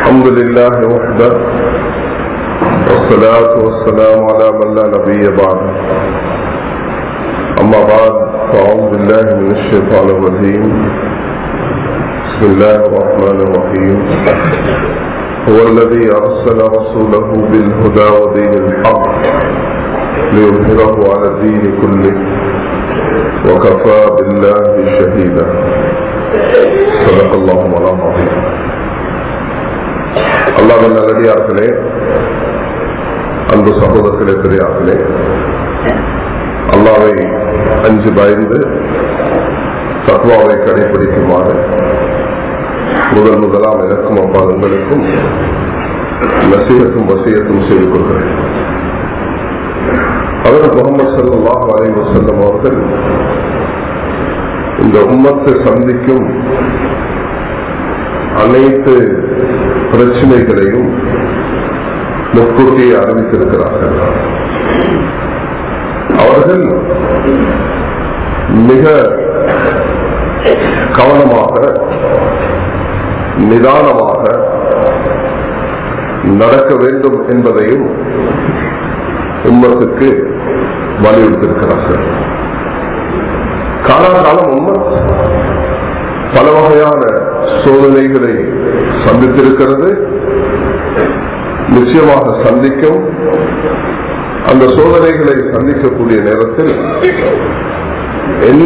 الحمد لله وحده والصلاة والسلام على من لا نبي بعد أما بعد فأعوذ بالله من الشيطان الرجيم بسم الله الرحمن الرحيم هو الذي أرسل رسوله بالهدى ودين الحق ليظهره على الدين كله وكفى بالله شهيدا صدق الله مولانا العظيم அல்லாவின் நல்லடியார்களே அன்பு சகோதரர்களே பெரியார்களே அல்லாவை அஞ்சு பயந்து தத்வாவை கடைபிடிக்குமாறு முதல் முதலாம் எனக்கும் அப்பா உங்களுக்கும் நசீகத்தும் வசியத்தும் செய்து கொள்கிறேன் அவர் முகமது சல்லாஹ் அலை வசல்லம் அவர்கள் இந்த உம்மத்தை சந்திக்கும் அனைத்து பிரச்சனைகளையும் முன்கூட்டி அறிவித்திருக்கிறார்கள் அவர்கள் மிக கவனமாக நிதானமாக நடக்க வேண்டும் என்பதையும் உம்மத்துக்கு வலியுறுத்திருக்கிறார்கள் காலாகாலம் உம்மத் பல வகையான சோதனைகளை சந்தித்திருக்கிறது நிச்சயமாக சந்திக்கும் அந்த சோதனைகளை சந்திக்கக்கூடிய நேரத்தில் என்ன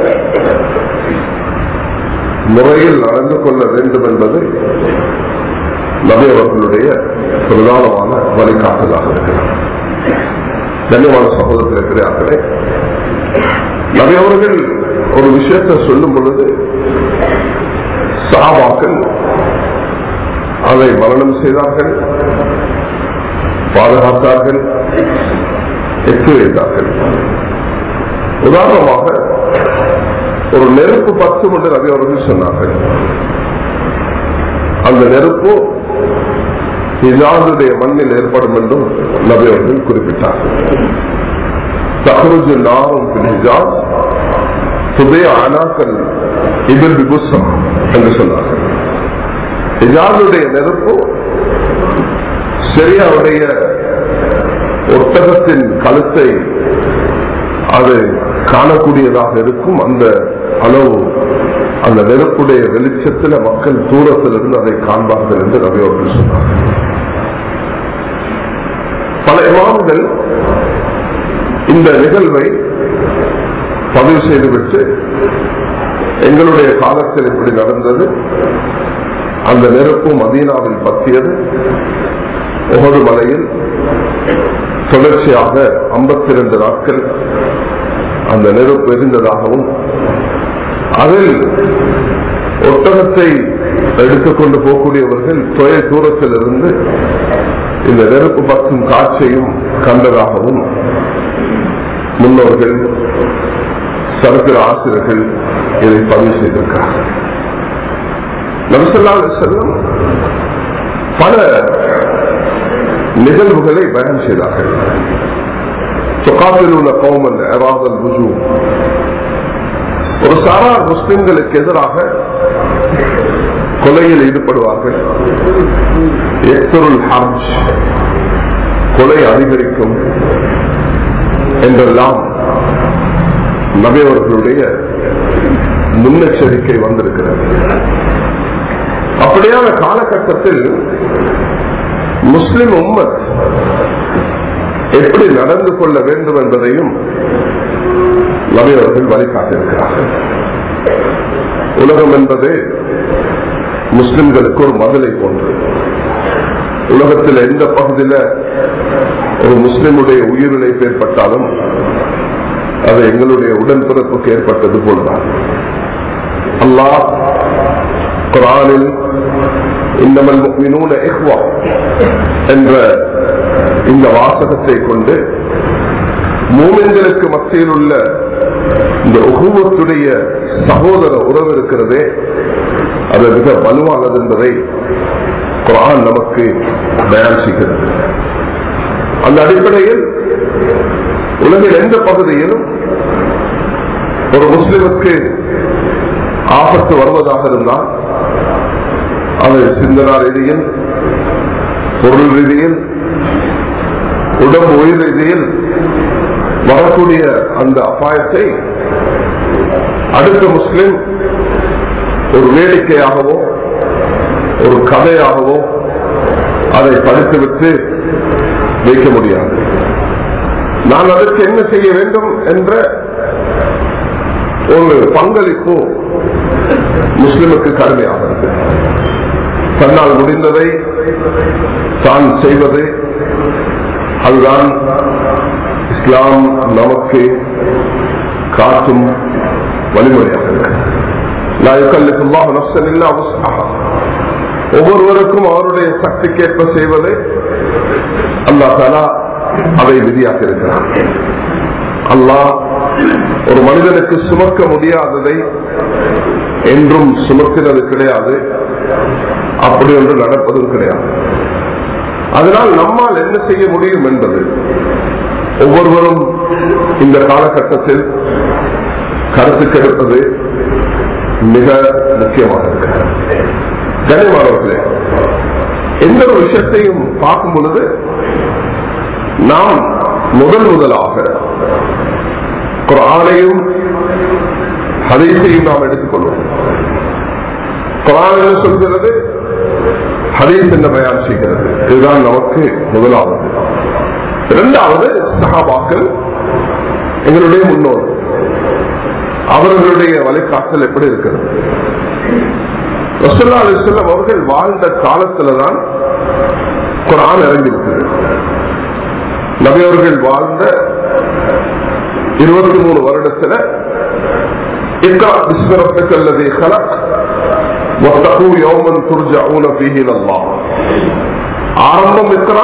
முறையில் நடந்து கொள்ள வேண்டும் என்பது நபி அவர்களுடைய பிரதானமான வழிகாட்டுதலாக இருக்கிறார் கண்ணியமான சகோதரத்தில் இருக்கிறார்களே நபி அவர்கள் ஒரு விஷயத்தை சொல்லும் பொழுது சாபாக்கள் அதை மரணம் செய்தார்கள் பாதுகாத்தார்கள் எட்டு வைத்தார்கள் உதாரணமாக ஒரு நெருப்பு பத்து என்று ரவி அவர்கள் சொன்னார்கள் அந்த நெருப்பு ஹிஜாதுடைய மண்ணில் ஏற்படும் என்றும் நபி அவர்கள் குறிப்பிட்டார்கள் தகருஜு நாரும் ஹிஜாஸ் சுதய அனாக்கள் இதில் விபுசம் என்று சொன்னார்கள் ஹிஜாதுடைய நெருப்பு சரியாவுடைய ஒட்டகத்தின் கழுத்தை அது காணக்கூடியதாக இருக்கும் அந்த அளவு அந்த நெருப்புடைய வெளிச்சத்தில் மக்கள் தூரத்திலிருந்து அதை காண்பார்கள் என்று ரவி அவர்கள் சொன்னார்கள் பல இமாம்கள் இந்த நிகழ்வை பதிவு செய்துவிட்டு எங்களுடைய காலத்தில் இப்படி நடந்தது அந்த நெருப்பு மதீனாவில் பற்றியது ஒவ்வொரு மலையில் தொடர்ச்சியாக ஐம்பத்தி இரண்டு நாட்கள் அந்த நெருப்பு எரிந்ததாகவும் அதில் ஒட்டகத்தை எடுத்துக்கொண்டு போகக்கூடியவர்கள் தொய தூரத்தில் இருந்து இந்த நெருப்பு பற்றும் காட்சியையும் கண்டதாகவும் முன்னோர்கள் சரித்திர ஆசிரியர்கள் இதை பதிவு செய்திருக்கிறார்கள் நபிசல்லா செல்லம் பல நிகழ்வுகளை பயன் செய்தார்கள் உள்ள கோமல் எராதல் ருஜு ஒரு சாரார் முஸ்லிம்களுக்கு எதிராக கொலையில் ஈடுபடுவார்கள் கொலை அதிகரிக்கும் என்றெல்லாம் நபியவர்களுடைய முன்னெச்சரிக்கை வந்திருக்கிறது அப்படியான காலகட்டத்தில் முஸ்லிம் உம்மத் எப்படி நடந்து கொள்ள வேண்டும் என்பதையும் நபியவர்கள் வழிகாட்டியிருக்கிறார்கள் உலகம் என்பது முஸ்லிம்களுக்கு ஒரு மதுளை போன்று உலகத்தில் எந்த பகுதியில் ஒரு முஸ்லிமுடைய உயிரிழப்பு ஏற்பட்டாலும் அது எங்களுடைய உடன்பிறப்புக்கு ஏற்பட்டது போலதான் அல்லாஹ் குரானில் இன்னமல் முக்மினூன இஹ்வா என்ற இந்த வாசகத்தை கொண்டு மூமின்களுக்கு மத்தியில் உள்ள இந்த உகுவத்துடைய சகோதர உறவு இருக்கிறதே அது மிக வலுவானது என்பதை குரான் நமக்கு பயன் செய்கிறது அந்த அடிப்படையில் உலகில் எந்த பகுதியிலும் ஒரு முஸ்லிமுக்கு ஆபத்து வருவதாக இருந்தால் அது சிந்தனா ரீதியில் பொருள் ரீதியில் உடம்பு உயிர் ரீதியில் வரக்கூடிய அந்த அபாயத்தை அடுத்த முஸ்லிம் ஒரு வேடிக்கையாகவோ ஒரு கதையாகவோ அதை படித்துவிட்டு வைக்க முடியாது நான் அதற்கு என்ன செய்ய வேண்டும் என்ற ஒரு பங்களிப்பு முஸ்லிமுக்கு கடுமையாகிறது தன்னால் முடிந்ததை தான் செய்வது அதுதான் இஸ்லாம் நமக்கு காட்டும் வழிமுறையாக ஒவ்வொருவருக்கும் அவருடைய சக்திக்கேற்ப செய்வதை அல்லா தாலா அதை விதியாக இருக்கிறார் அல்லாஹ் ஒரு மனிதனுக்கு சுமக்க முடியாததை என்றும் சுமத்தினது கிடையாது அப்படி ஒன்று நடப்பதும் கிடையாது அதனால் நம்மால் என்ன செய்ய முடியும் என்பது ஒவ்வொருவரும் இந்த காலகட்டத்தில் கருத்து கெடுப்பது மிக முக்கியமாக இருக்கிறது கனிமானவர்களே எந்த ஒரு விஷயத்தையும் பார்க்கும் பொழுது நாம் முதல் முதலாக குரானையும் ஹதீஸையும் நாம் எடுத்துக்கொள்வோம் குரான் என்ன சொல்கிறது ஹதீஸ் என்ன பயன் செய்கிறது இதுதான் நமக்கு முதலாவது இரண்டாவது சகாபாக்கள் எங்களுடைய முன்னோர் அவர்களுடைய வழிகாட்டல் எப்படி இருக்கிறது ரசல்லா அலிஸ்லாம் அவர்கள் வாழ்ந்த காலத்துலதான் குரான் இறங்கியிருக்கிறது நபியவர்கள் வாழ்ந்த இருபத்தி மூணு வருடத்துல இக்கா விஸ்வரத்துக்கு அல்லது ஹலக் واتقوا يوما ترجعون فيه الى الله ஆரம்பம் இக்ரா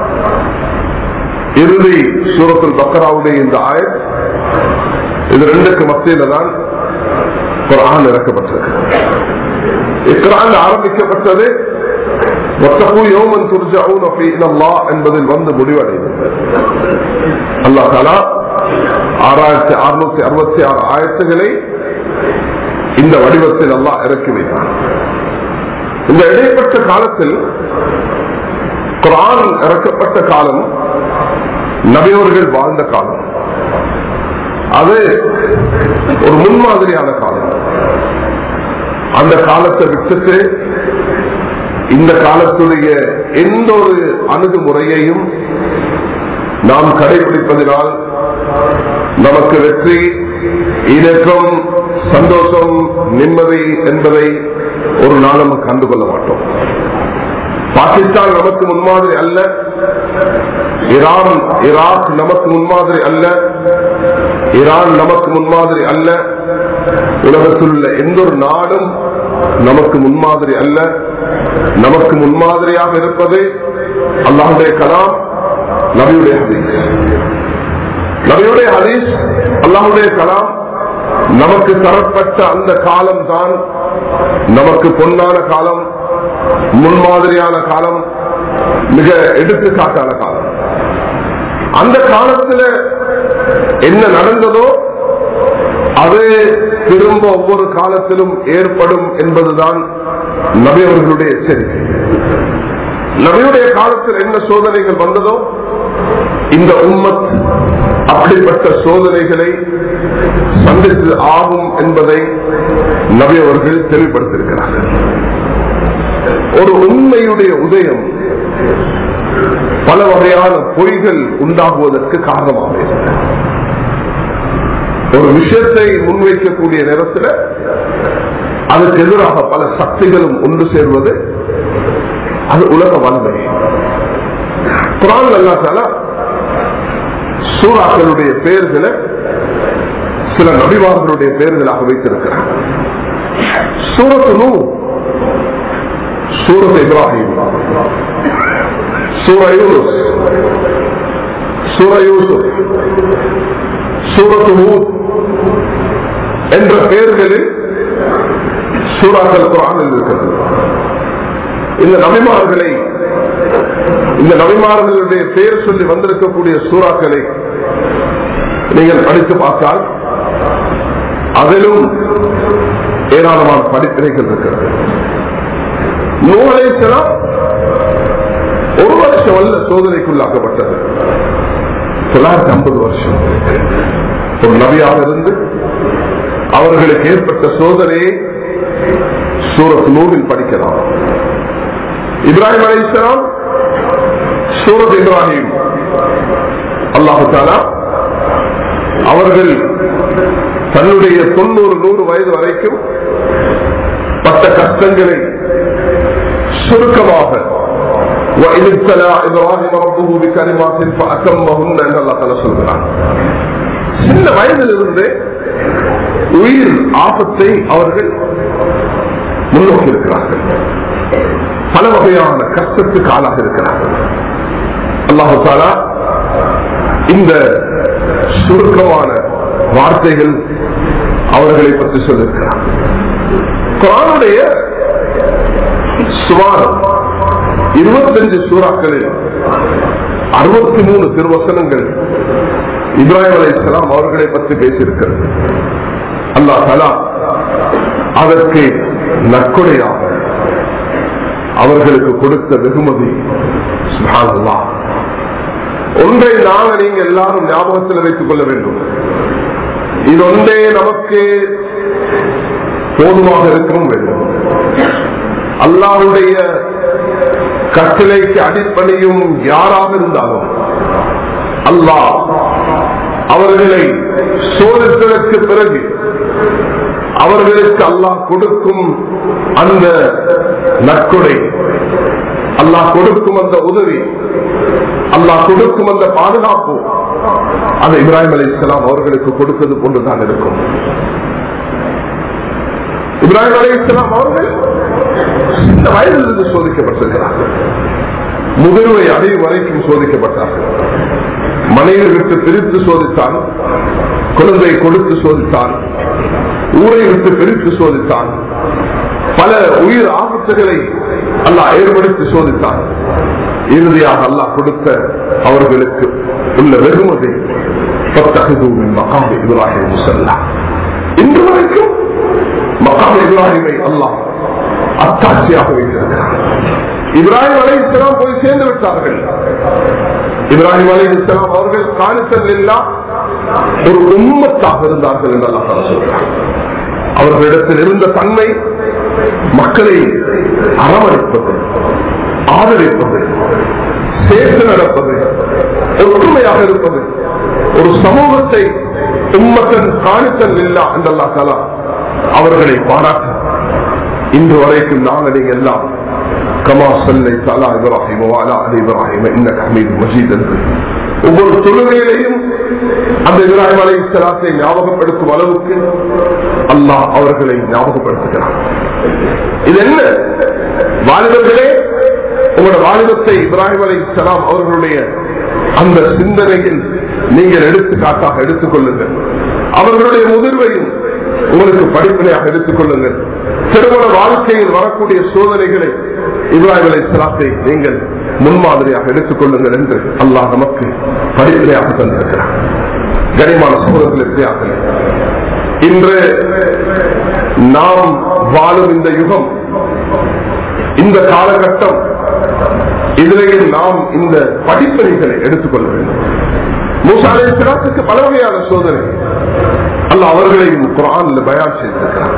இறுதி சூரத்தில் பக்கராவுடைய இந்த ஆயத் இது ரெண்டுக்கு மத்தியில தான் குரான் இறக்கப்பட்டிருக்கு இக்ரான் ஆரம்பிக்கப்பட்டது ஒத்தகு யோமன் துர்ஜாவும் என்பதில் வந்து முடிவடைந்தது அல்லா தலா ஆறாயிரத்தி அறுநூத்தி அறுபத்தி ஆறு ஆயிரத்துகளை இந்த வடிவத்தில் எல்லாம் இறக்கி வைத்தார் இந்த இடைப்பட்ட காலத்தில் குரான் இறக்கப்பட்ட காலம் நபியவர்கள் வாழ்ந்த காலம் அது ஒரு முன்மாதிரியான காலம் அந்த காலத்தை விட்டுட்டு இந்த காலத்துடைய எந்த ஒரு அணுகுமுறையையும் நாம் கடைபிடிப்பதனால் நமக்கு வெற்றி இணக்கம் சந்தோஷம் நிம்மதி என்பதை ஒரு நாள் நம்ம கண்டுகொள்ள மாட்டோம் பாகிஸ்தான் நமக்கு முன்மாதிரி அல்ல ஈரான் ஈராக் நமக்கு முன்மாதிரி அல்ல ஈரான் நமக்கு முன்மாதிரி அல்ல உலகத்தில் உள்ள எந்த ஒரு நாடும் நமக்கு முன்மாதிரி அல்ல நமக்கு முன்மாதிரியாக இருப்பது அல்லாஹுடைய கலாம் நபியுடைய ஹதீஸ் நபியுடைய ஹதீஸ் அல்லாஹுடைய கலாம் நமக்கு தரப்பட்ட அந்த காலம் தான் நமக்கு பொன்னான காலம் முன்மாதிரியான காலம் மிக எடுத்துக்காட்டான காலம் அந்த காலத்துல என்ன நடந்ததோ அது திரும்ப ஒவ்வொரு காலத்திலும் ஏற்படும் என்பதுதான் நபி அவர்களுடைய எச்சரிக்கை நபியுடைய காலத்தில் என்ன சோதனைகள் வந்ததோ இந்த உம்மத் அப்படிப்பட்ட சோதனைகளை சந்தித்து ஆகும் என்பதை நபி அவர்கள் தெளிவுபடுத்தியிருக்கிறார்கள் ஒரு உண்மையுடைய உதயம் பல வகையான பொய்கள் உண்டாகுவதற்கு காரணமாக இருக்கிறது ஒரு விஷயத்தை முன்வைக்கக்கூடிய நேரத்தில் அதுக்கு எதிராக பல சக்திகளும் ஒன்று சேர்வது அது உலக வன்மை குரான் அல்லாத்தால சூறாக்களுடைய பெயர்களை சில நபிவார்களுடைய பெயர்களாக வைத்திருக்கிறார் சூரத்து நூ சூரத் இப்ராஹிம் சூர யூனுஸ் சூர யூசுப் சூரத்து ஹூத் என்ற பெயர்களில் சூறாக்கள் குரானில் இருக்கிறது இந்த நபிமார்களை இந்த நபிமார்களுடைய பெயர் சொல்லி வந்திருக்கக்கூடிய சூறாக்களை நீங்கள் படித்து பார்த்தால் அதிலும் ஏராளமான படிப்பினைகள் இருக்கிறது நூலைசலாம் ஒரு வருஷம் அல்ல சோதனைக்குள்ளாக்கப்பட்டது தொள்ளாயிரத்தி ஐம்பது வருஷம் ஒரு நபியாக இருந்து அவர்களுக்கு ஏற்பட்ட சோதனையை சூரத் நூலில் படிக்கலாம் இப்ராஹிம் அலி இஸ்லாம் சூரத் இப்ராஹிம் அல்லாஹு தாலா அவர்கள் தன்னுடைய தொண்ணூறு நூறு வயது வரைக்கும் பட்ட கஷ்டங்களை சுருக்கமாக وَإِذِ ابْتَلَى إِبْرَاهِيمَ رَبُّهُ بِكَلِمَاتٍ فَأَتَمَّهُنَّ என்று அல்லாஹ் தஆலா சொல்கிறான் சின்ன வயதிலிருந்து உயிர் ஆபத்தை அவர்கள் முன்னோக்கி இருக்கிறார்கள் பல வகையான கஷ்டத்துக்கு ஆளாக இருக்கிறார்கள் அல்லாஹு தாலா இந்த சுருக்கமான வார்த்தைகள் அவர்களை பற்றி சொல்லியிருக்கிறார் குரானுடைய சுமார் இருபத்தஞ்சு சூறாக்களில் அறுபத்தி மூணு திருவசனங்கள் இப்ராஹிம் அலி இஸ்லாம் அவர்களை பற்றி பேசியிருக்கிறது அல்லா தலா அதற்கு நற்கொடையாக அவர்களுக்கு கொடுத்த வெகுமதி சுப்ஹானல்லாஹ். ஒன்றை நாங்கள் நீங்க எல்லாரும் ஞாபகத்தில் வைத்துக் கொள்ள வேண்டும் இது ஒன்றே நமக்கு போதுமாக இருக்கவும் வேண்டும் அல்லாவுடைய கட்டளைக்கு அடிப்படையும் யாராக இருந்தாலும் அல்லாஹ் அவர்களை சோதித்ததற்கு பிறகு அவர்களுக்கு அல்லாஹ் கொடுக்கும் அந்த நற்கொடை அல்லாஹ் கொடுக்கும் அந்த உதவி அல்லாஹ் கொடுக்கும் அந்த பாதுகாப்பு அது இப்ராஹிம் அலி இஸ்லாம் அவர்களுக்கு கொடுத்தது போன்றுதான் இருக்கும் இப்ராஹிம் அலி இஸ்லாம் அவர்கள் சின்ன வயதிலிருந்து சோதிக்கப்பட்டிருக்கிறார்கள் முதிர்வை அடையும் வரைக்கும் சோதிக்கப்பட்டார்கள் மனைவி விட்டு பிரித்து சோதித்தான் குழந்தை கொடுத்து சோதித்தான் ஊரை விட்டு பிரித்து சோதித்தான் பல உயிர் ஆபத்துகளை அல்லாஹ் ஏற்படுத்தி சோதித்தான் இறுதியாக அல்லாஹ் கொடுத்த அவர்களுக்கு உள்ள வெகுமதி பத்தகதூவின் மகாம் இப்ராஹிம் முசல்லா இன்று வரைக்கும் மகாம் இப்ராஹிமை அல்லாஹ் அத்தாட்சியாக வைத்திருக்கிறார் இப்ராஹிம் அலை இஸ்லாம் போய் சேர்ந்து விட்டார்கள் இப்ராஹிம் அலை இஸ்லாம் அவர்கள் காணித்தல் எல்லாம் ஒரு உண்மத்தாக இருந்தார்கள் என்று அல்லாஹ் சொல்கிறார் அவர்களிடத்தில் இருந்த தன்மை மக்களை அரவணைப்பது ஆதரிப்பது சேர்த்து நடப்பது ஒற்றுமையாக இருப்பது ஒரு சமூகத்தை உம்மத்தன் காணித்தல் இல்லா என்றல்லா கலா அவர்களை பாராட்ட இன்று வரைக்கும் நாங்கள் நீங்க எல்லாம் கமா சொல்லை தலா இப்ராஹிம் வாலா அலி இப்ராஹிம் இன்ன ஹமீது மஜீத் என்று ஒவ்வொரு தொழுகையிலையும் அந்த இப்ராஹிம் அலை சலாத்தை ஞாபகப்படுத்தும் அளவுக்கு அல்லாஹ் அவர்களை ஞாபகப்படுத்துகிறார் இது என்ன வாலிபர்களே உங்களோட வாலிபத்தை இப்ராஹிம் அலை சலாம் அவர்களுடைய அந்த சிந்தனையில் நீங்கள் எடுத்துக்காட்டாக எடுத்துக் கொள்ளுங்கள் அவர்களுடைய முதிர்வையும் உங்களுக்கு படிப்பினையாக எடுத்துக் கொள்ளுங்கள் திருமண வாழ்க்கையில் வரக்கூடிய சோதனைகளை இப்ராஹிம் அலை சலாத்தை நீங்கள் முன்மாதிரியாக எடுத்துக் கொள்ளுங்கள் என்று அல்லாஹ் நமக்கு படிப்பினையாக தந்திருக்கிறார் கனிமான சகோதரர்கள் இன்று நாம் வாழும் இந்த யுகம் இந்த காலகட்டம் இதிலேயும் நாம் இந்த படிப்பணிகளை எடுத்துக்கொள்ள வேண்டும் மூசாலை சிராத்துக்கு பல வகையான சோதனை அல்ல அவர்களையும் குரான் பயான் செய்திருக்கிறார்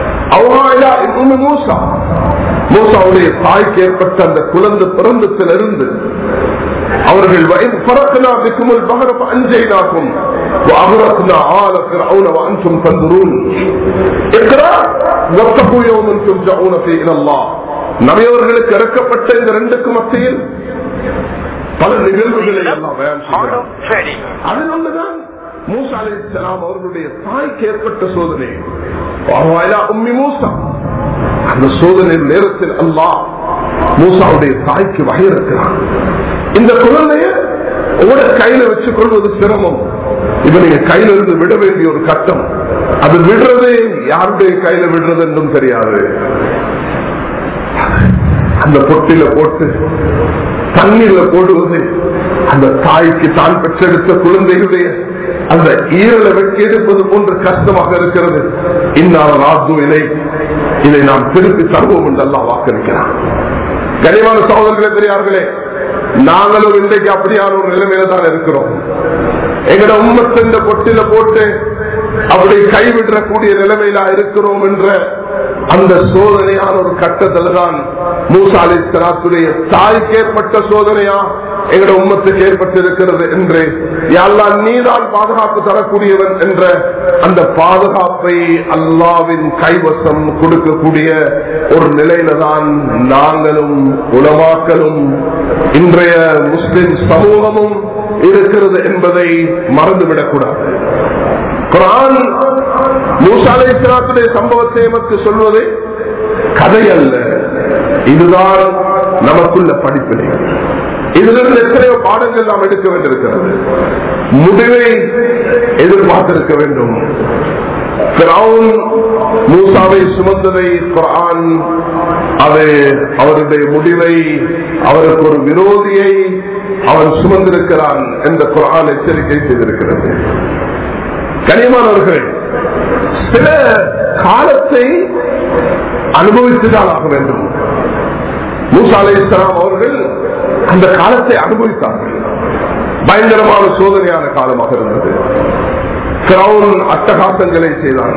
மூசா மூசாவுடைய தாய்க்கு ஏற்பட்ட அந்த குழந்தை பிறந்தத்திலிருந்து அவர்கள் பறக்கனாக்கும் அஞ்சைனாக்கும் وأغرقنا آل فرعون وأنتم تنظرون اقرأ واتقوا يوما ترجعون فيه إلى الله நபியவர்களுக்கு இறக்கப்பட்ட இந்த ரெண்டுக்கு மத்தியில் பல நிகழ்வுகளை எல்லாம் பயன் அதில் ஒன்றுதான் மூசா அலி இஸ்லாம் அவர்களுடைய தாய்க்கு ஏற்பட்ட சோதனை உம்மி மூசா அந்த சோதனை நேரத்தில் அல்லாஹ் மூசாவுடைய தாய்க்கு வகையிருக்கிறான் இந்த குழந்தைய உங்களோட கையில வச்சுக் கொள்வது சிரமம் இப்ப நீங்க கையில இருந்து விட வேண்டிய ஒரு கட்டம் அது விடுறதே யாருடைய கையில விடுறது என்றும் தெரியாது அந்த பொட்டில போட்டு தண்ணீர்ல போடுவது அந்த தாய்க்கு தான் பெற்றெடுத்த குழந்தைகளுடைய அந்த ஈரலை வெட்டி எடுப்பது போன்று கஷ்டமாக இருக்கிறது இன்னால ராஜு இலை இதை நாம் திருப்பி தருவோம் என்றெல்லாம் வாக்களிக்கிறான் கனிவான சகோதரர்களே பெரியார்களே நாங்களும் இன்றைக்கு அப்படியான ஒரு நிலைமையில தான் இருக்கிறோம் எங்கட உண்மத்தை இந்த பொட்டில போட்டு அப்படி கைவிடக்கூடிய நிலைமையில இருக்கிறோம் என்ற அந்த சோதனையான ஒரு கட்டத்தில் தான் மூசாலை தலாத்துடைய தாய்க்கு ஏற்பட்ட சோதனையா எங்கட உம்மத்துக்கு ஏற்பட்டிருக்கிறது என்று யாழ்லாம் நீதான் பாதுகாப்பு தரக்கூடியவன் என்ற அந்த பாதுகாப்பை அல்லாவின் கைவசம் கொடுக்கக்கூடிய ஒரு நிலையில தான் நாங்களும் உலமாக்களும் இன்றைய முஸ்லிம் சமூகமும் இருக்கிறது என்பதை மறந்துவிடக்கூடாது குரான் மூசாலை இஸ்லாத்துடைய சம்பவத்தை நமக்கு சொல்வது கதை அல்ல இதுதான் நமக்குள்ள படிப்பினை இதிலிருந்து எத்தனையோ பாடங்கள் நாம் எடுக்க வேண்டியிருக்கிறது முடிவை எதிர்பார்த்திருக்க வேண்டும் மூசாவை சுமந்ததை குரான் அது அவருடைய முடிவை அவருக்கு ஒரு விரோதியை அவன் சுமந்திருக்கிறான் என்ற குரான் எச்சரிக்கை செய்திருக்கிறது கனிமானவர்கள் சில காலத்தை அனுபவித்துதான் ஆக வேண்டும் மூசா அலை இஸ்லாம் அவர்கள் அந்த காலத்தை அனுபவித்தார்கள் பயங்கரமான சோதனையான காலமாக இருந்தது கிரௌன் அட்டகாசங்களை செய்தான்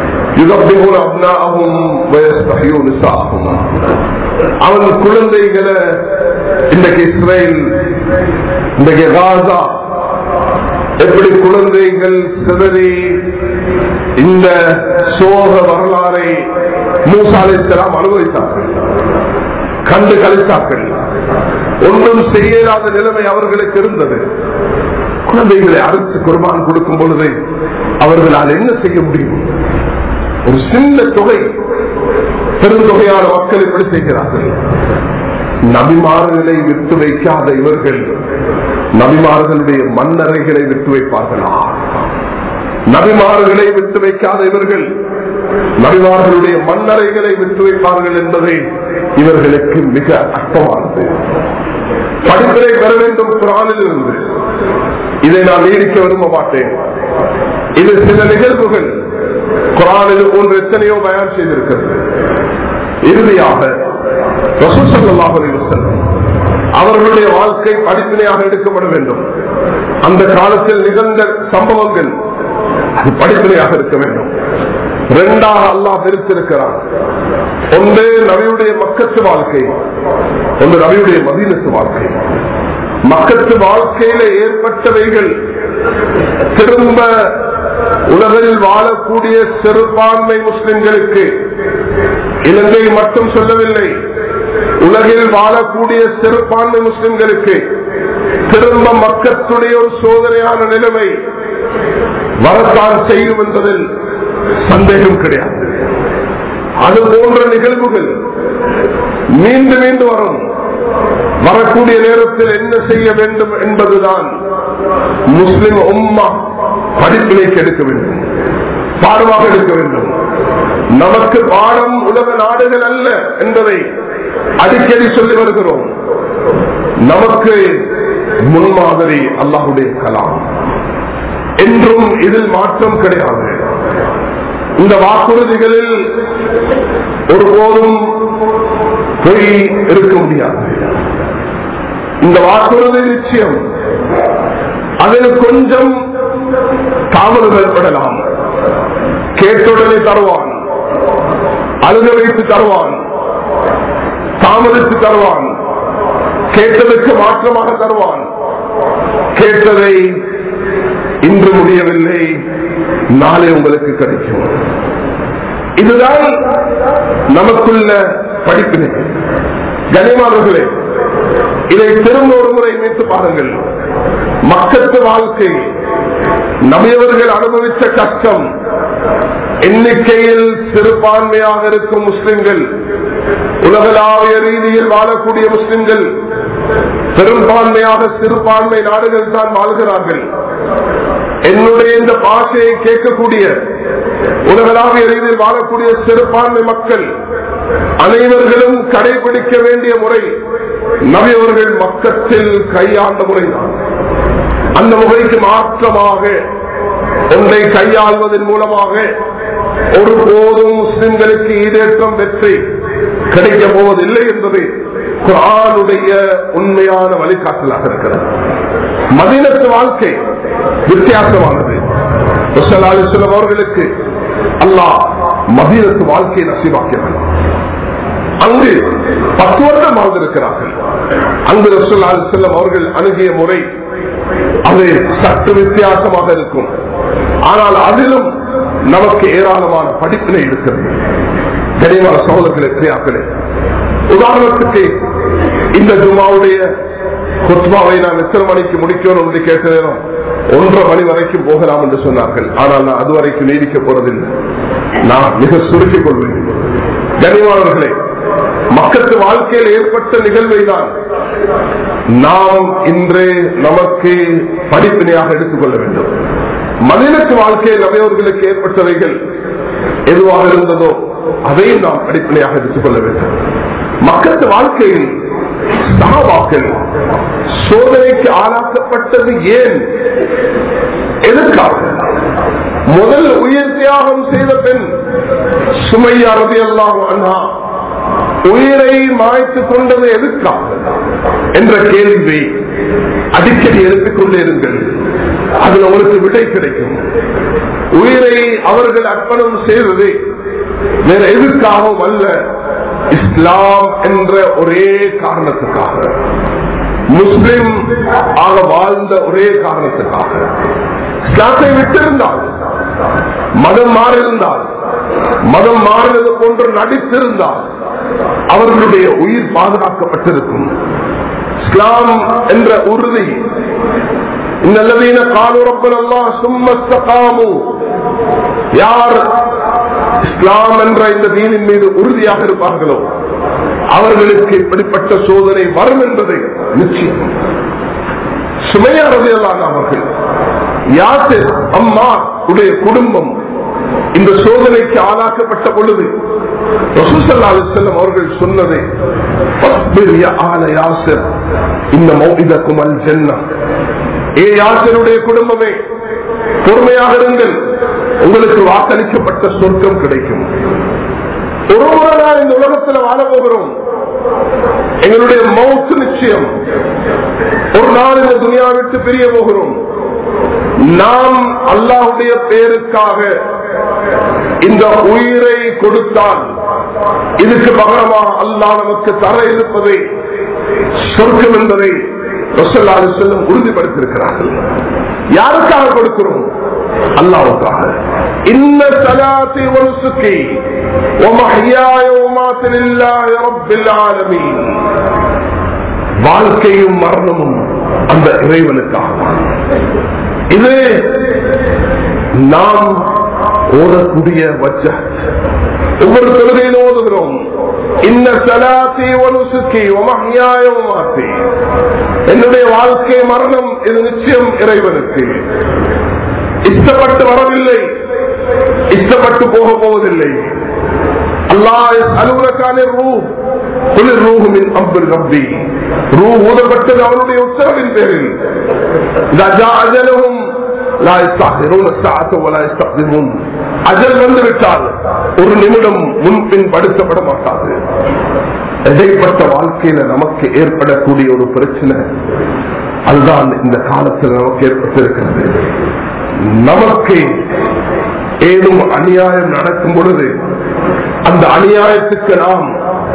அவன் குழந்தைகளை இன்றைக்கு இஸ்ரேல் இன்றைக்கு காசா எப்படி குழந்தைகள் சிதறி இந்த சோக வரலாறை மூசாலைத்தலாம் அனுபவித்தார்கள் கண்டு கழித்தார்கள் ஒன்றும் செய்யலாத நிலைமை அவர்களுக்கு இருந்தது குழந்தைகளை அறுத்து குர்பான் கொடுக்கும் பொழுது அவர்களால் என்ன செய்ய முடியும் ஒரு சின்ன தொகை பெருந்தொகையான மக்கள் இப்படி செய்கிறார்கள் நபிமார்களை விட்டு வைக்காத இவர்கள் நபிமார்களுடைய மண்ணறைகளை விட்டு வைப்பார்களா நபிமார்களை விட்டு வைக்காத இவர்கள் நபிமார்களுடைய மண்ணறைகளை விட்டு வைப்பார்கள் என்பதை இவர்களுக்கு மிக அர்த்தமானது படிப்பினை பெற வேண்டும் குரானில் இருந்து இதை நான் நீடிக்க விரும்ப மாட்டேன் இது சில நிகழ்வுகள் குரானில் போன்று எத்தனையோ பயன் செய்திருக்கிறது இறுதியாக அவர்களுடைய வாழ்க்கை படிப்பினையாக எடுக்கப்பட வேண்டும் அந்த காலத்தில் நிகழ்ந்த சம்பவங்கள் அது படிப்பினையாக இருக்க வேண்டும் இரண்டாக அல்லாஹ் பிரித்திருக்கிறான் ஒன்று நபியுடைய மக்கத்து வாழ்க்கை ஒன்று நபியுடைய மதீனத்து வாழ்க்கை மக்கத்து வாழ்க்கையில ஏற்பட்டவைகள் திரும்ப உலகில் வாழக்கூடிய சிறுபான்மை முஸ்லிம்களுக்கு இலங்கை மட்டும் சொல்லவில்லை உலகில் வாழக்கூடிய சிறுபான்மை முஸ்லிம்களுக்கு திரும்ப மக்கத்துடைய ஒரு சோதனையான நிலைமை வரத்தான் செய்யும் என்பதில் சந்தேகம் கிடையாது அது போன்ற நிகழ்வுகள் மீண்டும் மீண்டும் வரும் வரக்கூடிய நேரத்தில் என்ன செய்ய வேண்டும் என்பதுதான் முஸ்லிம் உம்மா படிப்பினைக்கு எடுக்க வேண்டும் பாடமாக எடுக்க வேண்டும் நமக்கு பாடம் உலக நாடுகள் அல்ல என்பதை அடிக்கடி சொல்லி வருகிறோம் நமக்கு முன்மாதிரி அல்லாஹுடைய கலாம் என்றும் இதில் மாற்றம் கிடையாது இந்த வாக்குறுதிகளில் ஒருபோதும் பொய் இருக்க முடியாது இந்த வாக்குறுதி நிச்சயம் அதில் கொஞ்சம் தாமதம் ஏற்படலாம் கேட்டுடனே தருவான் அழுக வைத்து தருவான் தாமதித்து தருவான் கேட்டதற்கு மாற்றமாக தருவான் கேட்டதை இன்று முடியவில்லை நாளை உங்களுக்கு கிடைக்கும் இதுதான் நமக்குள்ள படிப்பினை கனிமானவர்களே இதை திரும்ப ஒரு முறை நினைத்து பாருங்கள் மக்கத்து வாழ்க்கை நபியவர்கள் அனுபவித்த கஷ்டம் எண்ணிக்கையில் சிறுபான்மையாக இருக்கும் முஸ்லிம்கள் உலகளாவிய ரீதியில் வாழக்கூடிய முஸ்லிம்கள் பெரும்பான்மையாக சிறுபான்மை நாடுகள் தான் வாழ்கிறார்கள் என்னுடைய இந்த பாஷையை கேட்கக்கூடிய உலகளாவிய ரீதியில் வாழக்கூடிய சிறுபான்மை மக்கள் அனைவர்களும் கடைபிடிக்க வேண்டிய முறை நபியவர்கள் மக்கத்தில் கையாண்ட முறைதான் அந்த முறைக்கு மாற்றமாக ஒன்றை கையாள்வதன் மூலமாக ஒருபோதும் முஸ்லிம்களுக்கு ஈடேற்றம் வெற்றி கிடைக்கப் போவதில்லை என்பதை குரானுடைய உண்மையான வழிகாட்டலாக இருக்கிறது மதினத்து வாழ்க்கை வித்தியாசமானது சொல்லம் அவர்களுக்கு அல்லாஹ் மதீனத்து வாழ்க்கையை நசிவாக்கிறார் அங்கு பத்து வருடம் வாழ்ந்திருக்கிறார்கள் அங்கு ரசூல்லா செல்லம் அவர்கள் அணுகிய முறை அது சற்று வித்தியாசமாக இருக்கும் ஆனால் அதிலும் நமக்கு ஏராளமான படிப்பினை இருக்கிறது கனிவான சகோதரர்களே கிரியாக்களே உதாரணத்துக்கு இந்த ஜுமாவுடைய குத்மாவை நான் எத்தனை மணிக்கு முடிக்கணும் என்று கேட்ட நேரம் ஒன்றரை மணி வரைக்கும் போகலாம் என்று சொன்னார்கள் ஆனால் நான் அது வரைக்கும் நீடிக்க போறதில்லை நான் மிக சுருக்கிக் கொள்வேன் கனிவானவர்களே மக்களுக்கு வாழ்க்கையில் ஏற்பட்ட நிகழ்வை தான் நாம் இன்று நமக்கு படிப்பினையாக எடுத்துக்கொள்ள வேண்டும் மனிதனுக்கு வாழ்க்கையில் அவையவர்களுக்கு ஏற்பட்டவைகள் எதுவாக இருந்ததோ அதையும் நாம் படிப்பினையாக எடுத்துக்கொள்ள வேண்டும் மக்களுக்கு வாழ்க்கையில் சகாபாக்கள் சோதனைக்கு ஆளாக்கப்பட்டது ஏன் எதற்காக முதல் உயிர் தியாகம் செய்த பெண் சுமையா ரதி அல்லாஹ் அண்ணா உயிரை மாய்த்து கொண்டது எதுக்காக என்ற கேள்வி அடிக்கடி எழுப்பிக் கொண்டே இருங்கள் அதில் உங்களுக்கு விடை கிடைக்கும் உயிரை அவர்கள் அர்ப்பணம் செய்தது வேற எதுக்காகவும் அல்ல இஸ்லாம் என்ற ஒரே காரணத்துக்காக முஸ்லிம் ஆக வாழ்ந்த ஒரே காரணத்துக்காக இஸ்லாத்தை விட்டிருந்தால் மதம் மாறியிருந்தால் மதம் மாறினது போன்று நடித்திருந்தால் அவர்களுடைய உயிர் பாதுகாக்கப்பட்டிருக்கும் இஸ்லாம் என்ற உறுதி இன்னல்லதீன காலுரப்பனல்லா சும்மஸ்தகாமு யார் இஸ்லாம் என்ற இந்த தீனின் மீது உறுதியாக இருப்பார்களோ அவர்களுக்கு இப்படிப்பட்ட சோதனை வரும் என்பதை நிச்சயம் சுமையாரதியல்லான அவர்கள் யாசிர் அம்மா உடைய குடும்பம் இந்த சோதனைக்கு ஆளாக்கப்பட்ட பொழுது ரசூசல்லா செல்லம் அவர்கள் சொன்னதை யாசர் இந்த மௌஇதக்கும் அல் ஜென்னா ஏ யாசருடைய குடும்பமே பொறுமையாக இருங்கள் உங்களுக்கு வாக்களிக்கப்பட்ட சொர்க்கம் கிடைக்கும் ஒரு முறை நான் இந்த உலகத்தில் வாழ போகிறோம் எங்களுடைய மௌத்து நிச்சயம் ஒரு நாள் இந்த துணியா விட்டு பிரிய போகிறோம் நாம் அல்லாஹுடைய பேருக்காக இந்த உயிரை கொடுத்தால் இதுக்கு பகரமாக அல்லாஹ் நமக்கு தர இருப்பதை சொர்க்கம் என்பதை ரசல்லாறு செல்லும் உறுதிப்படுத்தியிருக்கிறார்கள் யாருக்காக கொடுக்கிறோம் அல்லாவுக்காக இன்ன சலாத்தி ஒரு சுக்கி வாழ்க்கையும் மரணமும் அந்த இறைவனுக்காக இது நாம் ஓதக்கூடிய வச்ச ஒவ்வொரு தொழுகையில் ஓதுகிறோம் இன்ன சலாத்தி ஒரு சுக்கி மாத்தி என்னுடைய வாழ்க்கை மரணம் இது நிச்சயம் இறைவனுக்கு இஷ்டப்பட்டு வரவில்லை இஷ்டப்பட்டு போக போவதில்லை அல்லாஹ் அலுவலக்கான ரூ குளிர் ரூஹுமின் அம்பர் ரப்பி ரூ ஊதப்பட்டது அவனுடைய உத்தரவின் பேரில் அஜலும் அஜல் வந்துவிட்டால் ஒரு நிமிடம் முன்பின் படுத்தப்பட மாட்டாது இடைப்பட்ட வாழ்க்கையில நமக்கு ஏற்படக்கூடிய ஒரு பிரச்சனை அதுதான் இந்த காலத்தில் நமக்கு ஏற்பட்டிருக்கிறது நமக்கு ஏதும் அநியாயம் நடக்கும் பொழுது அந்த அநியாயத்துக்கு நாம்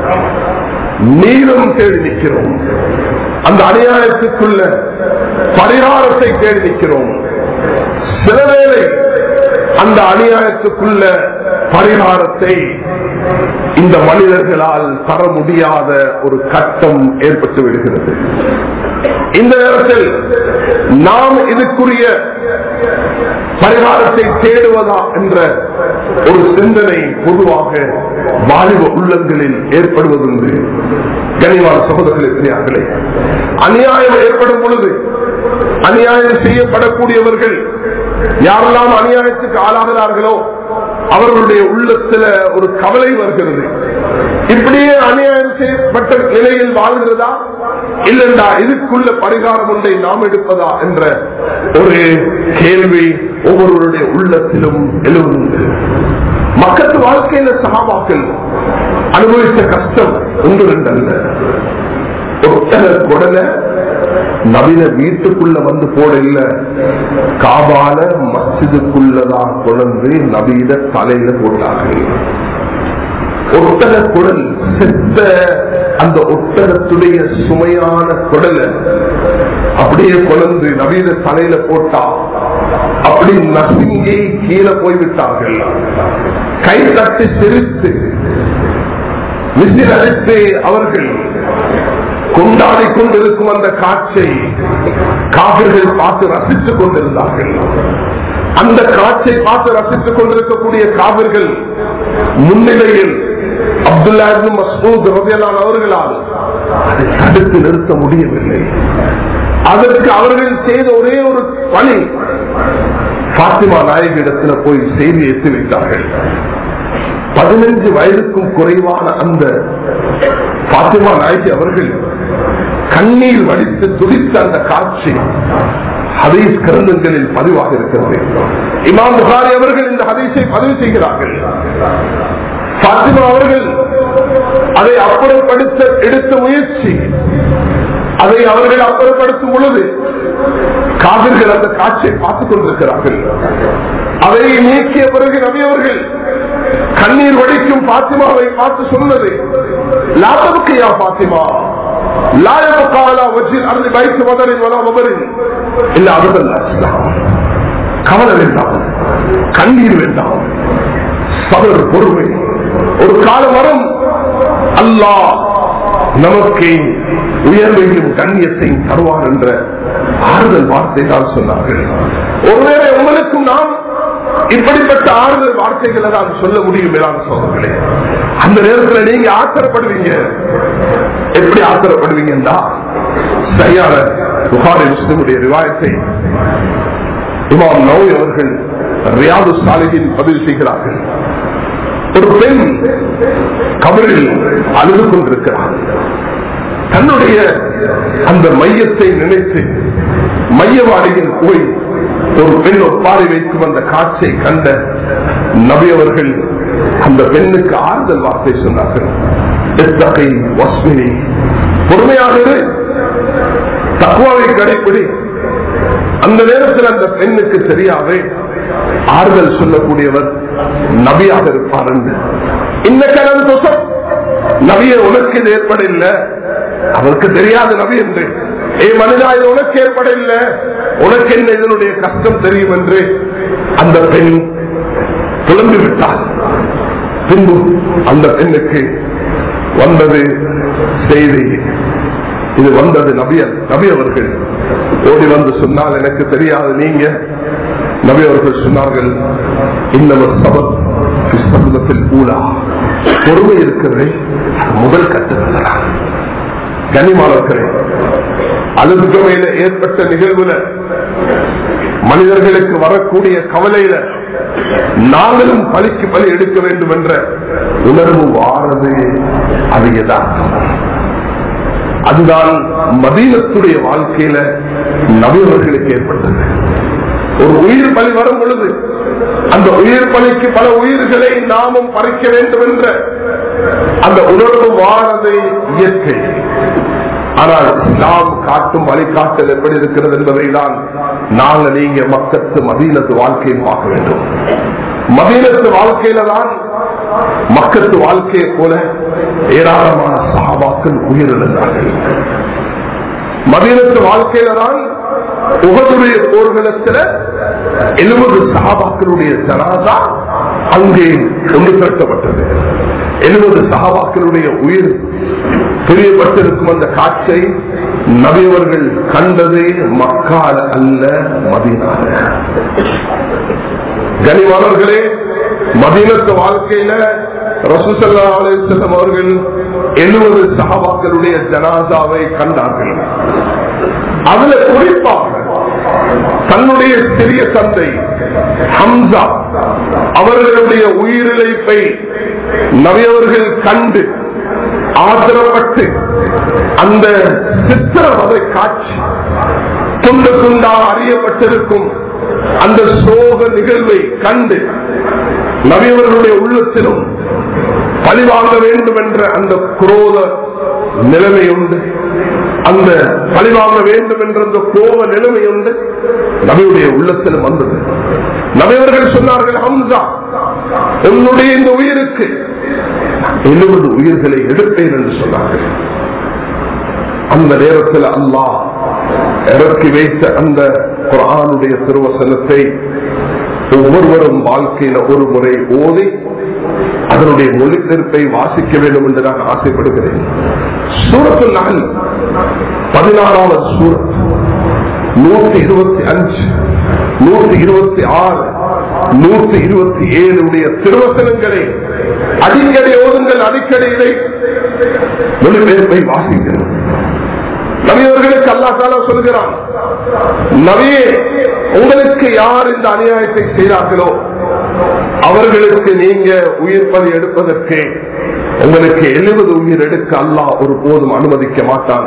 நீளம் தேடி நிற்கிறோம் அந்த அநியாயத்துக்குள்ள பரிகாரத்தை தேடி நிற்கிறோம் சில வேளை அந்த அநியாயத்துக்குள்ள பரிகாரத்தை இந்த மனிதர்களால் தர முடியாத ஒரு கட்டம் ஏற்பட்டு விடுகிறது இந்த நேரத்தில் நாம் இதுக்குரிய பரிகாரத்தை தேடுவதா என்ற ஒரு சிந்தனை பொதுவாக வாலிப உள்ளங்களில் ஏற்படுவதுண்டு கனிவான சகோதரர்களே பெரியார்களே அநியாயம் ஏற்படும் பொழுது அநியாயம் செய்யப்படக்கூடியவர்கள் யாரெல்லாம் அநியாயத்துக்கு ஆளாகிறார்களோ அவர்களுடைய உள்ளத்துல ஒரு கவலை வருகிறது இப்படியே அநியாயம் செய்யப்பட்ட நிலையில் வாழ்கிறதா இல்லைண்டா இதுக்குள்ள பரிகாரம் ஒன்றை நாம் எடுப்பதா என்ற ஒரு கேள்வி ஒவ்வொருவருடைய உள்ளத்திலும் எழுவுண்டு மக்கள் வாழ்க்கையில சகாபாக்கள் அனுபவித்த கஷ்டம் ஒன்று ரெண்டு அல்ல ஒட்டக குடலை நவீன வீட்டுக்குள்ள வந்து போட இல்ல காபால மஸ்ஜிதுக்குள்ளதான் குழந்து நவீன தலையில போட்டார்கள் ஒட்டக குடல் செத்த அந்த ஒட்டகத்துடைய சுமையான குடலை அப்படியே குழந்து நவீன தலையில போட்டா அப்படி நசுங்கி கீழே போய்விட்டார்கள் கை தட்டி சிரித்து விசில் அடித்து அவர்கள் கொண்டாடி கொண்டிருக்கும் அந்த காட்சை காவிர்கள் பார்த்து ரசித்துக் கொண்டிருந்தார்கள் அந்த காட்சை பார்த்து ரசித்துக் கொண்டிருக்கக்கூடிய காவிர்கள் முன்னிலையில் அப்துல்லா மசூத் ரபியலான் அவர்களால் அதை தடுத்து நிறுத்த முடியவில்லை அதற்கு அவர்கள் செய்த ஒரே ஒரு பணி பாத்திமா நாயகிடத்துல போய் செய்தி எத்தி வைத்தார்கள் பதினஞ்சு வயதுக்கும் குறைவான அந்த பாத்திமா நாயகி அவர்கள் கண்ணீர் வடித்து துடித்த அந்த காட்சி ஹதீஸ் கிரந்தங்களில் பதிவாக இருக்கிறது இமாம் புகாரி அவர்கள் இந்த ஹதீஸை பதிவு செய்கிறார்கள் பாத்திமா அவர்கள் அதை அப்புறப்படுத்த எடுத்த முயற்சி அதை அவர்கள் அப்புறப்படுத்தும் பொழுது காவிர்கள் அந்த காட்சியை பார்த்துக் கொண்டிருக்கிறார்கள் அதை நீக்கிய பிறகு நபி அவர்கள் கண்ணீர் வடிக்கும் பாத்திமாவை பார்த்து சொன்னது லாபமுக்கையா பாத்திமா லாயமுக்காலா வச்சில் அறுதி வைத்து மதரின் வலா மதரின் இல்ல அதுதல்ல கவலை வேண்டாம் கண்ணீர் வேண்டாம் சபர் பொறுமை ஒரு காலம் வரும் அல்லாஹ் நமக்கு உயர்வையும் கண்ணியத்தையும் தருவார் என்ற ஆறுதல் வார்த்தை தான் சொன்னார்கள் ஒருவேளை உங்களுக்கும் நாம் இப்படிப்பட்ட ஆறுதல் வார்த்தைகளை தான் சொல்ல முடியும் மேலான சோதர்களே அந்த நேரத்தில் நீங்க ஆத்திரப்படுவீங்க எப்படி ஆத்திரப்படுவீங்கன்னா சரியான புகாரி முஸ்லிமுடைய ரிவாயத்தை இமாம் நோய் அவர்கள் ரியாது சாலையில் பதிவு செய்கிறார்கள் ஒரு பெண் கபரில் அழுது கொண்டிருக்கிறார் தன்னுடைய அந்த மையத்தை நினைத்து மையவாடியில் போய் ஒரு பெண் ஒப்பாரி வைத்து வந்த காட்சியை கண்ட நபி அவர்கள் அந்த பெண்ணுக்கு ஆறுதல் வார்த்தை சொன்னார்கள் எத்தகை வஸ்மினி பொறுமையாக இரு. தக்குவாவை கடைப்பிடி அந்த நேரத்தில் அந்த பெண்ணுக்கு தெரியாவே ஆறுதல் சொல்லக்கூடியவர் நபியாக இருப்பார் என்று இந்த கடன் துசம் நபிய உனக்கு இது ஏற்பட இல்லை அவருக்கு தெரியாது நபி என்று ஏ மனிதா இது உனக்கு ஏற்பட இல்லை உனக்கு என்ன இதனுடைய கஷ்டம் தெரியும் என்று அந்த பெண் புலம்பி விட்டார் பின்பு அந்த பெண்ணுக்கு வந்தது செய்தி இது வந்தது நபியர் நபி அவர்கள் ஓடி வந்து சொன்னால் எனக்கு தெரியாது நீங்க நபி அவர்கள் சொன்னார்கள் இன்னவர் சபத் சபதத்தில் ஊழா பொறுமை இருக்கிறது முதல் கட்டுகிறார் கனிமாளர்களே அழுதுகமையில ஏற்பட்ட நிகழ்வுல மனிதர்களுக்கு வரக்கூடிய கவலையில நாங்களும் பலிக்கு பலி எடுக்க வேண்டும் என்ற உணர்வு வாரது அது யதார்த்தம் அதுதான் மதீனத்துடைய வாழ்க்கையில நபியவர்களுக்கு ஏற்பட்டது ஒரு உயிர் பலி வரும் பொழுது அந்த உயிர் பலிக்கு பல உயிர்களை நாமும் பறிக்க வேண்டும் என்ற அந்த உணர்வு வாரது இயற்கை ஆனால் இஸ்லாம் காட்டும் வழிகாட்டல் எப்படி இருக்கிறது என்பதை தான் நாங்க நீங்க மக்கத்து மதீனத்து வாழ்க்கையை பார்க்க வேண்டும் மதீனத்து வாழ்க்கையில தான் மக்கத்து வாழ்க்கையை போல ஏராளமான சகாபாக்கள் உயிரிழந்தார்கள் மதீனத்து வாழ்க்கையில தான் உகதுடைய போர்களத்தில் எழுபது சகாபாக்களுடைய ஜனாதா அங்கே கொண்டு சேர்க்கப்பட்டது எழுபது சகாபாக்களுடைய உயிர் பிரியப்பட்டிருக்கும் அந்த காட்சை நபியவர்கள் கண்டதே மக்கால அல்ல மதினால கனிவாளர்களே மதீனத்து வாழ்க்கையில ரசூசல்லா அலிசல்லம் அவர்கள் எழுபது சகாபாக்களுடைய ஜனாதாவை கண்டார்கள் அதுல குறிப்பாக தன்னுடைய சிறிய தந்தை ஹம்சா அவர்களுடைய உயிரிழப்பை நவியவர்கள் கண்டு ஆதரப்பட்டு அந்த சித்திரவதை காட்சி துண்டு துண்டா அறியப்பட்டிருக்கும் அந்த சோக நிகழ்வை கண்டு நவியவர்களுடைய உள்ளத்திலும் பழிவாங்க வேண்டும் என்ற அந்த குரோத நிலைமை உண்டு அந்த பழிவாங்க வேண்டும் என்ற அந்த கோப நிலைமை உண்டு நபியுடைய உள்ளத்திலும் வந்தது நபியவர்கள் சொன்னார்கள் ஹம்சா உன்னுடைய இந்த உயிருக்கு எழுபது உயிர்களை எடுப்பேன் என்று சொன்னார்கள் அந்த நேரத்தில் அல்லாஹ் இறக்கி வைத்த அந்த குரானுடைய திருவசனத்தை ஒவ்வொருவரும் வாழ்க்கையில ஒரு முறை ஓதி அதனுடைய மொழிபெயர்ப்பை வாசிக்க வேண்டும் என்று நான் ஆசைப்படுகிறேன் சூரத்து நகல் பதினாறாவது சூரத் நூத்தி இருபத்தி அஞ்சு நூத்தி இருபத்தி ஆறு நூத்தி இருபத்தி ஏழுடைய திருவசனங்களை அடிக்கடி ஓதுங்கள் அடிக்கடி இதை மொழிபெயர்ப்பை வாசிக்கிறோம் நபியவர்களுக்கு அல்லா தாலா சொல்கிறான் நபியே உங்களுக்கு யார் இந்த அநியாயத்தை செய்தார்களோ அவர்களுக்கு நீங்க உயிர் பலி எடுப்பதற்கு உங்களுக்கு எழுபது உயிர் எடுக்க அல்லாஹ் ஒரு போதும் அனுமதிக்க மாட்டான்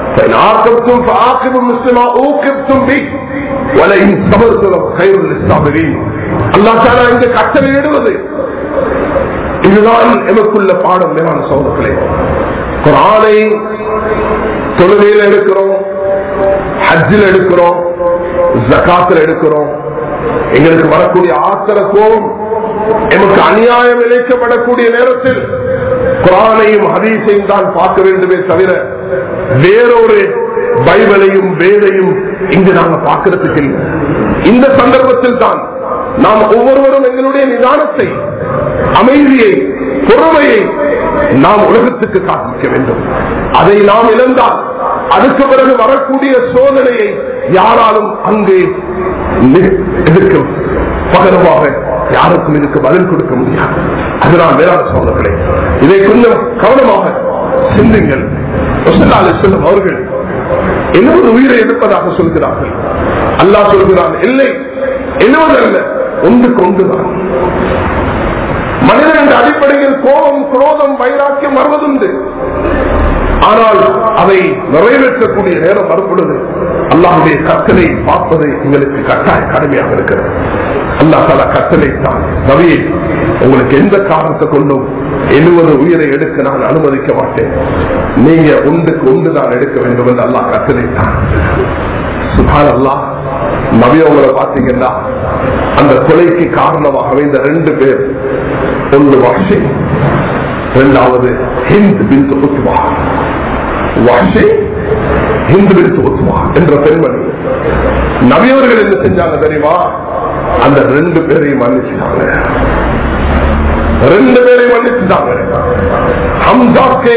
கட்டளையிடுவது இதுதான் எமக்குள்ள பாடம் மேலான சோதர்களே குரானை தொழுகையில் எடுக்கிறோம் ஹஜ்ஜில் எடுக்கிறோம் ஜக்காத்தில் எடுக்கிறோம் எங்களுக்கு வரக்கூடிய ஆத்திர கோபம் எமக்கு அநியாயம் இழைக்கப்படக்கூடிய நேரத்தில் குரானையும் ஹதீஸையும் தான் பார்க்க வேண்டுமே தவிர வேறொரு பைபிளையும் வேதையும் இங்கு நாங்க பார்க்கறதுக்கு இல்லை இந்த சந்தர்ப்பத்தில் தான் நாம் ஒவ்வொருவரும் எங்களுடைய நிதானத்தை அமைதியை பொறுமையை நாம் உலகத்துக்கு காண்பிக்க வேண்டும் அதை நாம் இழந்தால் அதுக்கு பிறகு வரக்கூடிய சோதனையை யாராலும் அங்கே எதிர்க்க பகரமாக யாருக்கும் இதுக்கு பதில் கொடுக்க முடியாது அதனால் வேளாண் சோதர்களே இதை கொஞ்சம் கவனமாக சிந்துங்கள் செல்லும் அவர்கள் எழுபது உயிரை எடுப்பதாக சொல்கிறார்கள் அல்லாஹ் சொல்கிறான் இல்லை எழுபது அல்ல ஒன்றுக்கு ஒன்றுதான் மனிதன் என்ற அடிப்படையில் கோபம் குரோதம் வைராக்கியம் வருவதுண்டு ஆனால் அதை நிறைவேற்றக்கூடிய நேரம் வரப்படுது அல்லாவுடைய கட்டளை பார்ப்பது எங்களுக்கு கட்டாய கடமையாக இருக்கிறது அல்லா தலா கட்டளை தான் நவியை உங்களுக்கு எந்த காரணத்தை கொண்டும் எழுபது உயிரை எடுக்க நான் அனுமதிக்க மாட்டேன் நீங்க ஒன்றுக்கு ஒன்று தான் எடுக்க வேண்டும் என்று அல்லா கட்டளை தான் சுபான் அல்லா நவியவங்களை பார்த்தீங்கன்னா அந்த கொலைக்கு காரணமாக இந்த ரெண்டு பேர் ஒன்று வஷி இரண்டாவது ஹிந்த் பின் உத்வா வஷி ஹிந்து பின் உத்வா என்ற பெண்மணி நவியவர்கள் என்ன செஞ்சாங்க தெரியுமா அந்த ரெண்டு பேரையும் மன்னிச்சுட்டாங்க ரெண்டு பேரையும் மன்னிச்சுட்டாங்க ஹம்சாக்கே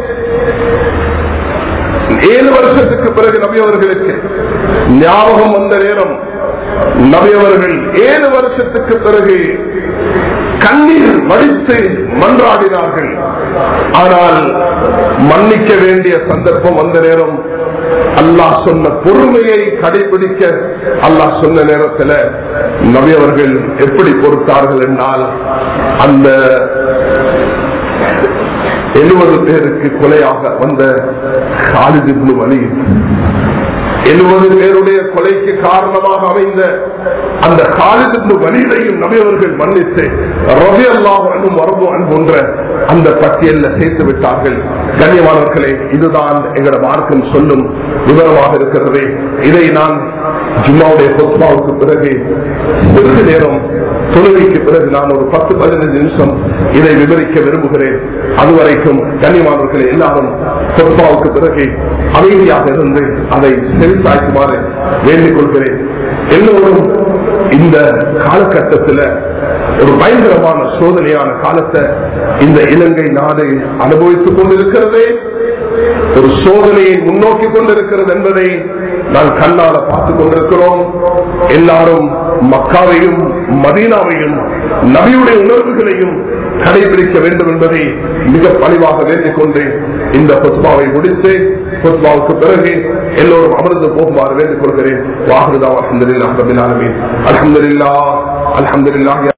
ஏழு வருஷத்துக்கு பிறகு நபியவர்களுக்கு ஞாபகம் வந்த நேரம் நபியவர்கள் ஏழு வருஷத்துக்கு பிறகு கண்ணீர் வடித்து மன்றாடினார்கள் ஆனால் மன்னிக்க வேண்டிய சந்தர்ப்பம் வந்த நேரம் அல்லாஹ் சொன்ன பொறுமையை கடைபிடிக்க அல்லாஹ் சொன்ன நேரத்தில் நபியவர்கள் எப்படி பொறுத்தார்கள் என்றால் அந்த எழுபது பேருக்கு கொலையாக வந்த காலிதிப்னு வழி எழுபது பேருடைய கொலைக்கு காரணமாக அமைந்த அந்த காலிதிப்னு வலிதையும் நபியவர்கள் மன்னித்து ரவி அல்லாஹ் அன்பும் வரம்பு அன்புன்ற அந்த பட்டியலில் சேர்த்து விட்டார்கள் கண்ணியமானவர்களே இதுதான் எங்களோட மார்க்கம் சொல்லும் விவரமாக இருக்கிறது இதை நான் ஜும்மாவுடைய பொத்மாவுக்கு பிறகு சிறிது நேரம் தொழுகைக்கு பிறகு நான் ஒரு பத்து பதினைந்து நிமிஷம் இதை விவரிக்க விரும்புகிறேன் அதுவரைக்கும் கண்ணியமானவர்களை எல்லாரும் பொத்மாவுக்கு பிறகு அமைதியாக இருந்து அதை செவிசாய்க்குமாறு வேண்டிக் கொள்கிறேன் எல்லோரும் இந்த காலகட்டத்தில் ஒரு பயங்கரமான சோதனையான காலத்தை இந்த இலங்கை நாடு அனுபவித்துக் கொண்டிருக்கிறதே ஒரு சோதனையை முன்னோக்கி கொண்டிருக்கிறது என்பதை நான் கண்ணால பார்த்துக் கொண்டிருக்கிறோம் எல்லாரும் மக்காவையும் மதீனாவையும் நபியுடைய உணர்வுகளையும் கடைபிடிக்க வேண்டும் என்பதை மிக பணிவாக வேண்டிக் கொண்டு இந்த புத்மாவை முடித்து புத்மாவுக்கு பிறகு எல்லோரும் அமர்ந்து போகுமாறு வேண்டிக் கொள்கிறேன் வாகுதா அலமதுல்லா அலமதுல்லா அலமதுல்லா